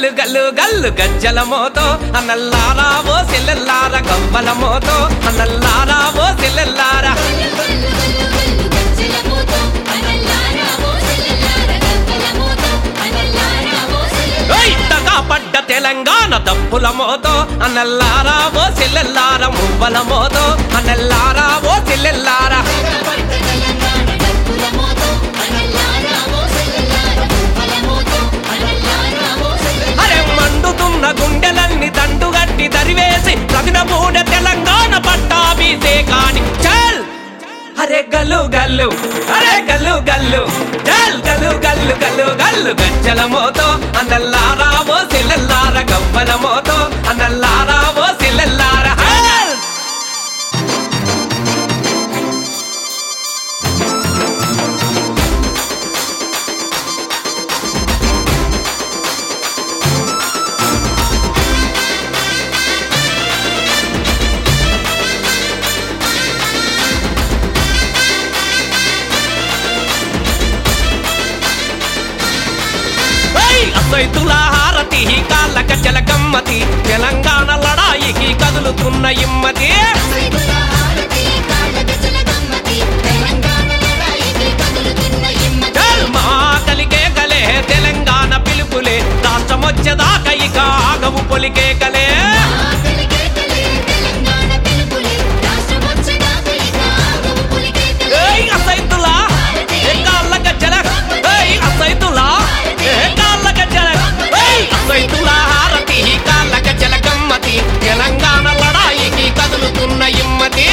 గల్లు గల్లు గల్లు గజ్జల మోతో అన్నల్లారా ఓ సెల్లెల్లార గవ్వల మోతో అన్నల్లారా ఓ సెల్లెల్లారా ఓయ్ తగా పడ్డ తెలంగాణ తప్పుల మోతో అన్నల్లారా ఓ సెల్లెల్లార మువ్వల మోతో అన్నల్లారా ఓ సెల్లెల్లారా అరే మండుతున్న గుండెలన్నీ దండుగట్టి దరివేసి తగిన మూడ తెలంగాణ పట్టాబీసే కాని చల్ అరే గల్లు గల్లు అరే గల్లు గల్లు చల్ గల్లు గల్లు గల్లు గల్లు గజ్జల మోతో అన్నల్లారా ఓ సిల్లెల్లార గవ్వల మోతో అన్నల్లారా ఓ సిల్లెల్లార హల్! ఏయ్! అసైతుల హారతి కాళ్ళ గజ్జల గమ్మతి తెలంగాణ లడాయికి కదులుతున్న ఇమ్మతి చల్ మా కలిగే కలే తెలంగాణ పిలుపులే రాష్ట్రమొచ్చేదాకా ఇక ఆగవు పొలికే కలే ఏయ్ అసైతుల ఏ కాళ్ళ గజ్జల ఏయ్ అసైతుల ఏ కాళ్ళ గజ్జల ఏయ్ అసైతుల హారతి కాళ్ళ గజ్జల గమ్మతి తెలంగాణ లడాయికి కదులుతున్న ఇమ్మతి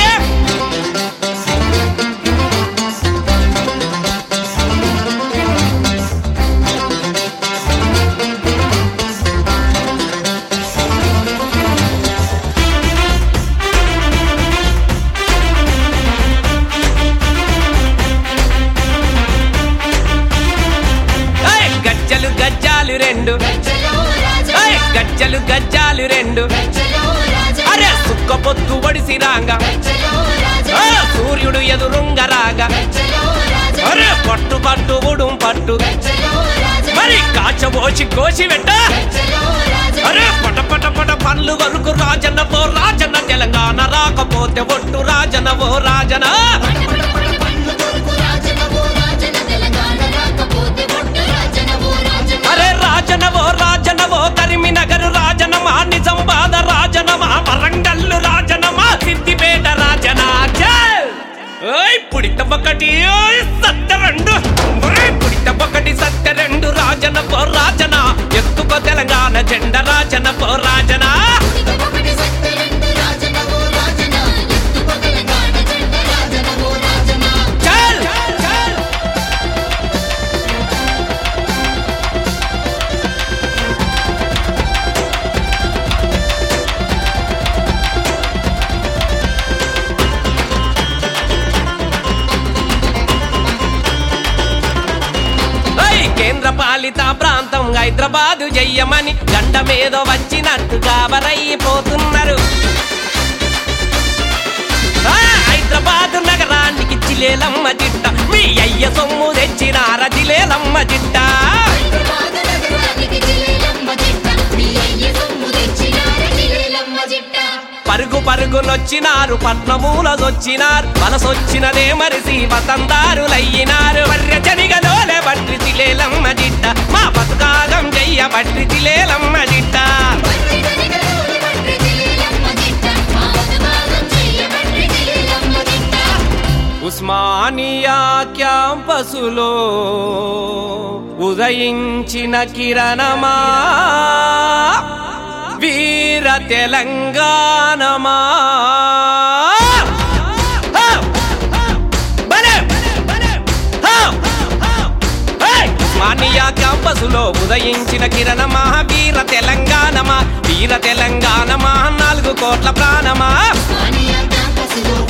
ఏయ్ గజ్జలు గజ్జాలు రెండు ఏయ్ గజ్జలు గజ్జాలు రెండు అరే సుక్క పొత్తు ఒడిసి రాగా ఆ, సూర్యుడు ఎదురుంగరాగా అరే పట్టు పట్టు ఉడుం పట్టు మరి కాచబోసి కోసి వెంట అరే పట పట పట పళ్ళు వరకు రాజన్న ఓ రాజన్న తెలంగాణ రాకపోతే ఒట్టు రాజన ఓ రాజన అరే రాజన ఓ రాజన ఓ కరిమినగరు రాజనమా నిజామాబాద్ రాజనమా వరంగల్లు రాజనమా సిద్దిపేట రాజనా చల్! ఓయ్ పుడిత ఒకటి ఓయ్ సత్య రెండు ఓయ్ పుడిత ఒకటి సత్య రెండు రాజన పో రాజన ఎత్తుకో తెలంగాణ జెండ రాజన పో రాజనా చల్ చల్ ఏయ్, కేంద్ర పాలిత ప్రాంతం హైదరాబాదు చెయ్యమని గండ మీద వచ్చినట్టు గాబరైపోతున్నారు ఆ, హైదరాబాదు నగరానికి జిలేలమ్మ జిట్ట మీ అయ్య సొమ్ము తెచ్చినార జిలేలమ్మ జిట్ట పరుగు పరుగునొచ్చినారు పట్నమూలదొచ్చినారు వలసొచ్చినదే మరిసి వతందారులయ్యినారు వర్య జనిగలోలే బట్రి జిలేలమ్మ జిట్ట మా బతుకాగం చెయ్య బట్రి జిలేలమ్మ జిట్ట ఉస్మానియా క్యాంపసులో ఉదయించిన కిరణమా వీర తెలంగాణమా హా! భలే! హా! ఏయ్! ఉస్మానియా క్యాంపసులో ఉదయించిన కిరణమా వీర తెలంగాణమా వీర తెలంగాణమా నాలుగు కోట్ల ప్రాణమా క్యాంపసులో